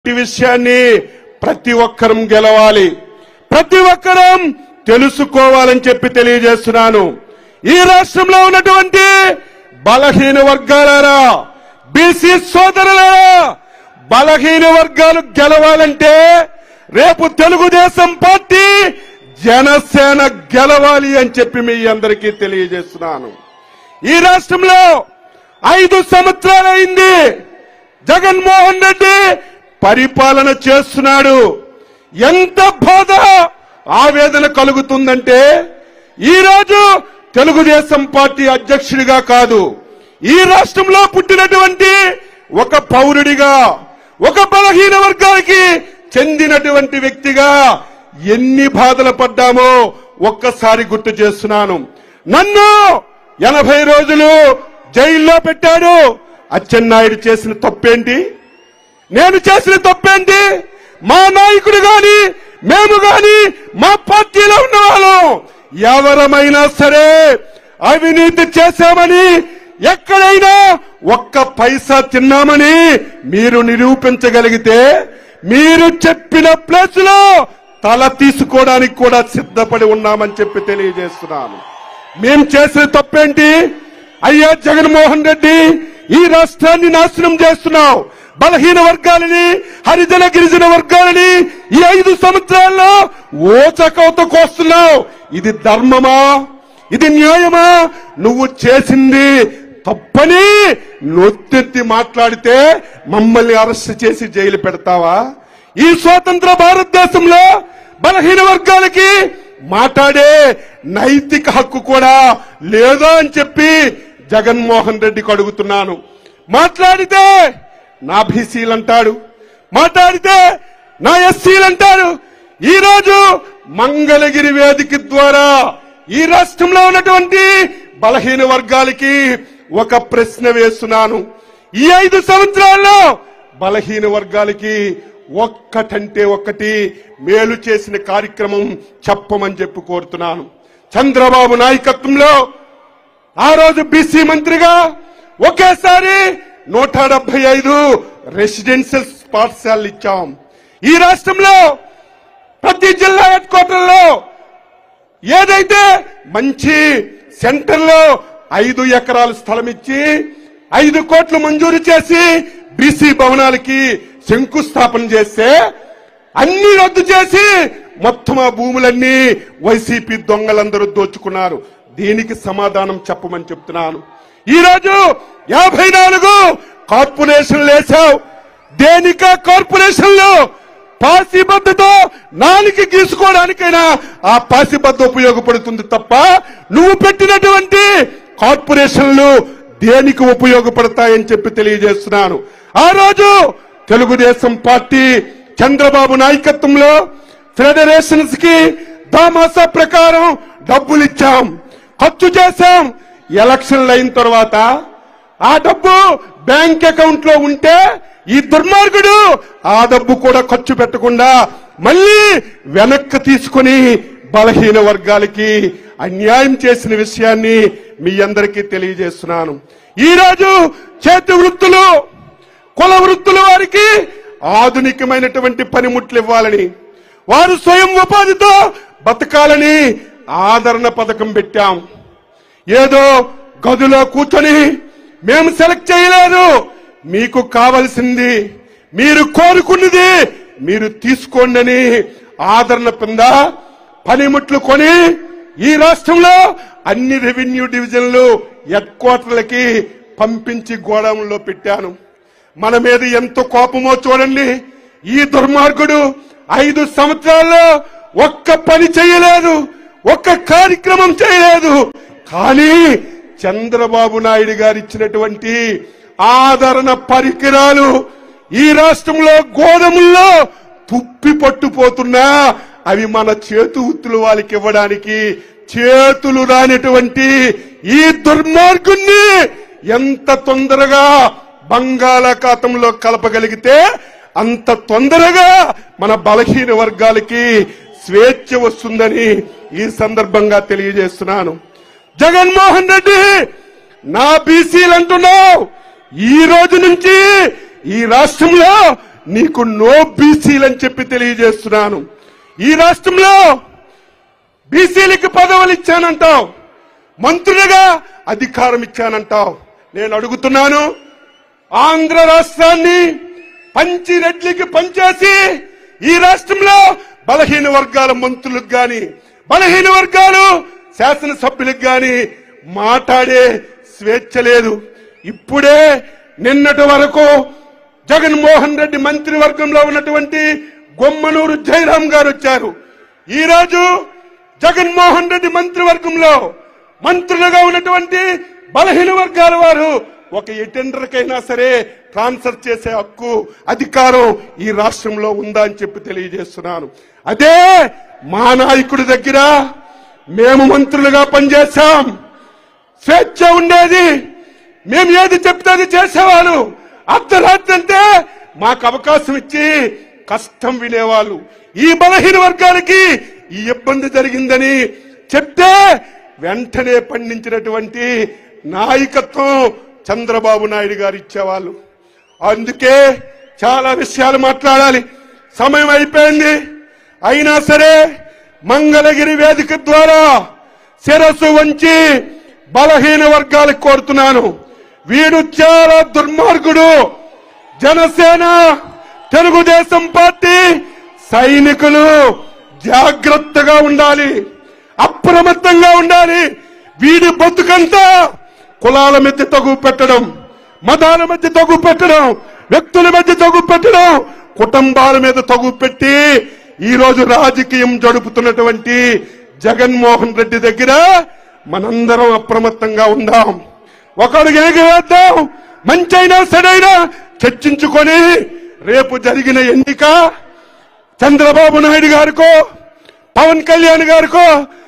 ఈ విషయాన్ని ప్రతి ఒక్కరం గెలవాలి ప్రతి ఒక్కరం తెలుసుకోవాలని చెప్పి తెలియజేస్తున్నాను ఈ రాష్ట్రంలో ఉన్నటువంటి బలహీన వర్గాలారా బీసీ సోదరులారా బలహీన వర్గాలు గెలవాలంటే రేపు తెలుగుదేశం పార్టీ జనసేన గెలవాలి అని చెప్పి మీ అందరికీ తెలియజేస్తున్నాను ఈ రాష్ట్రంలో ఐదు సంవత్సరాలైంది జగన్మోహన్ రెడ్డి పరిపాలన చేస్తున్నాడు ఎంత బాధ ఆవేదన కలుగుతుందంటే ఈ రోజు తెలుగుదేశం పార్టీ అధ్యక్షుడిగా కాదు ఈ రాష్ట్రంలో పుట్టినటువంటి ఒక పౌరుడిగా ఒక బలహీన వర్గానికి చెందినటువంటి వ్యక్తిగా ఎన్ని బాధలు పడ్డామో ఒక్కసారి గుర్తు చేస్తున్నాను నన్ను ఎనభై రోజులు జైల్లో పెట్టాడు అచ్చెన్నాయుడు చేసిన తప్పేంటి నేను చేసిన తప్పేంటి మా నాయకుడు గాని మేము గాని మా పార్టీలో ఉన్న వాళ్ళం ఎవరమైనా సరే అవినీతి చేశామని ఎక్కడైనా ఒక్క పైసా తిన్నామని మీరు నిరూపించగలిగితే మీరు చెప్పిన ప్లేస్ లో తల తీసుకోవడానికి కూడా సిద్ధపడి ఉన్నామని చెప్పి తెలియజేస్తున్నాను మేం చేసిన తప్పేంటి అయ్యా జగన్మోహన్ రెడ్డి ఈ రాష్ట్రాన్ని నాశనం చేస్తున్నావు బలహీన వర్గాలని హరిజన గిరిజన వర్గాలని ఈ ఐదు సంవత్సరాల్లో ఓచకవత కోస్తున్నావు ఇది ధర్మమా ఇది న్యాయమా నువ్వు చేసింది తప్పని నొత్తెత్తి మాట్లాడితే మమ్మల్ని అరెస్ట్ చేసి జైలు పెడతావా ఈ స్వతంత్ర భారతదేశంలో బలహీన వర్గాలకి మాట్లాడే నైతిక హక్కు కూడా లేదా అని చెప్పి జగన్మోహన్ రెడ్డికి అడుగుతున్నాను మాట్లాడితే నా బీసీలు అంటాడు మాట్లాడితే నా ఎస్సీలు అంటారు ఈ రోజు మంగళగిరి వేదిక ద్వారా ఈ రాష్ట్రంలో ఉన్నటువంటి బలహీన వర్గాలకి ఒక ప్రశ్న వేస్తున్నాను ఈ ఐదు సంవత్సరాల్లో బలహీన వర్గాలకి ఒక్కటంటే ఒక్కటి మేలు చేసిన కార్యక్రమం చెప్పమని చెప్పి కోరుతున్నాను చంద్రబాబు నాయకత్వంలో ఆ రోజు బీసీ మంత్రిగా ఒకేసారి నూట డెబ్బై ఐదు రెసిడెన్షియల్ పాఠశాలలు ఇచ్చాం ఈ రాష్ట్రంలో ప్రతి జిల్లా హెడ్ క్వార్టర్లో ఏదైతే మంచి సెంటర్లో ఐదు ఎకరాల స్థలం ఇచ్చి ఐదు కోట్లు మంజూరు చేసి బీసీ భవనాలకి శంకుస్థాపన చేస్తే అన్ని రద్దు చేసి మొత్తం ఆ భూములన్నీ వైసీపీ దొంగలందరూ దోచుకున్నారు దీనికి సమాధానం చెప్పమని చెప్తున్నాను ఈ రోజు యాభై నాలుగు కార్పొరేషన్లు వేశావు దేనిక కార్పొరేషన్లు పాసిబద్దతో నాలుగు గీసుకోవడానికైనా ఆ పాసిబద్ద ఉపయోగపడుతుంది తప్ప నువ్వు పెట్టినటువంటి కార్పొరేషన్లు దేనికి ఉపయోగపడతాయని చెప్పి తెలియజేస్తున్నాను ఆ రోజు తెలుగుదేశం పార్టీ చంద్రబాబు నాయకత్వంలో ఫెడరేషన్స్ కి దామాస ప్రకారం డబ్బులు ఇచ్చాం ఖర్చు చేశాం ఎలక్షన్లు అయిన తర్వాత ఆ డబ్బు బ్యాంక్ అకౌంట్ లో ఉంటే ఈ దుర్మార్గుడు ఆ డబ్బు కూడా ఖర్చు పెట్టకుండా మళ్ళీ వెనక్కి తీసుకుని బలహీన వర్గాలకి అన్యాయం చేసిన విషయాన్ని మీ అందరికీ తెలియజేస్తున్నాను ఈ రోజు చేతి వృత్తులు కుల వృత్తుల వారికి ఆధునికమైనటువంటి పనిముట్లు ఇవ్వాలని వారు స్వయం ఉపాధితో బతకాలని ఆదరణ పథకం పెట్టాం ఏదో గదిలో కూర్చొని మేము సెలెక్ట్ చేయలేదు మీకు కావలసింది మీరు కోరుకున్నది మీరు తీసుకోండి అని ఆదరణ కింద పనిముట్లు కొని ఈ రాష్ట్రంలో అన్ని రెవెన్యూ డివిజన్లు హెడ్ క్వార్టర్లకి పంపించి గోడౌన్లో పెట్టాను మన మీద ఎంత కోపమో చూడండి ఈ దుర్మార్గుడు ఐదు సంవత్సరాల్లో ఒక్క పని చేయలేదు ఒక్క కార్యక్రమం చేయలేదు కానీ చంద్రబాబు నాయుడు గారు ఇచ్చినటువంటి ఆదరణ పరికరాలు ఈ రాష్ట్రంలో గోడముల్లో తుప్పి పట్టుపోతున్నా అవి మన చేతు ఉత్తులు వాళ్ళకి ఇవ్వడానికి చేతులు రానటువంటి ఈ దుర్మార్గుణ్ణి ఎంత తొందరగా బంగాళాఖాతంలో కలపగలిగితే అంత తొందరగా మన బలహీన వర్గాలకి స్వేచ్ఛ వస్తుందని ఈ సందర్భంగా తెలియజేస్తున్నాను జగన్మోహన్ రెడ్డి నా బీసీలు అంటున్నావు ఈ రోజు నుంచి ఈ రాష్ట్రంలో నీకు నో బీసీలని చెప్పి తెలియజేస్తున్నాను ఈ రాష్ట్రంలో బీసీలకి పదవులు ఇచ్చానంటావు మంత్రులుగా అధికారం ఇచ్చానంటావు నేను అడుగుతున్నాను ఆంధ్ర రాష్ట్రాన్ని పంచి రెడ్లికి పంచేసి ఈ రాష్ట్రంలో బలహీన వర్గాల మంత్రులకు గాని బలహీన వర్గాలు శాసనసభ్యులకు గాని మాట్లాడే స్వేచ్ఛ లేదు ఇప్పుడే నిన్నటి వరకు జగన్మోహన్ రెడ్డి మంత్రివర్గంలో ఉన్నటువంటి గొమ్మనూరు జయరాం గారు వచ్చారు ఈ రోజు జగన్మోహన్ రెడ్డి మంత్రివర్గంలో మంత్రులుగా ఉన్నటువంటి బలహీన వర్గాల వారు ఒక ఎటెండర్కైనా సరే ట్రాన్స్ఫర్ చేసే హక్కు అధికారం ఈ రాష్ట్రంలో ఉందా అని చెప్పి తెలియజేస్తున్నాను అదే మా నాయకుడి దగ్గర మేము మంత్రులుగా పనిచేశాం స్వేచ్ఛ ఉండేది మేము ఏది చెప్తే అది చేసేవాళ్ళు అర్ధరాత్రి అంటే మాకు అవకాశం ఇచ్చి కష్టం వినేవాళ్ళు ఈ బలహీన వర్గాలకి ఈ ఇబ్బంది జరిగిందని చెప్తే వెంటనే పండించినటువంటి నాయకత్వం చంద్రబాబు నాయుడు గారు ఇచ్చేవాళ్ళు అందుకే చాలా విషయాలు మాట్లాడాలి సమయం అయిపోయింది అయినా సరే మంగళగిరి వేదిక ద్వారా శిరస్సు వంచి బలహీన వర్గాలకు కోరుతున్నాను వీడు చాలా దుర్మార్గుడు జనసేన తెలుగుదేశం పార్టీ సైనికులు జాగ్రత్తగా ఉండాలి అప్రమత్తంగా ఉండాలి వీడి బతుకంతా కులాల మధ్య తగు పెట్టడం మతాల మధ్య తగు పెట్టడం వ్యక్తుల మధ్య తగు పెట్టడం కుటుంబాల మీద తగు పెట్టి ఈ రోజు రాజకీయం జరుపుతున్నటువంటి జగన్మోహన్ రెడ్డి దగ్గర మనందరం అప్రమత్తంగా ఉందాం ఒకడు ఎగివేద్దాం మంచైనా చెడైనా చర్చించుకొని రేపు జరిగిన ఎన్నిక చంద్రబాబు నాయుడు గారికో పవన్ కళ్యాణ్ గారికో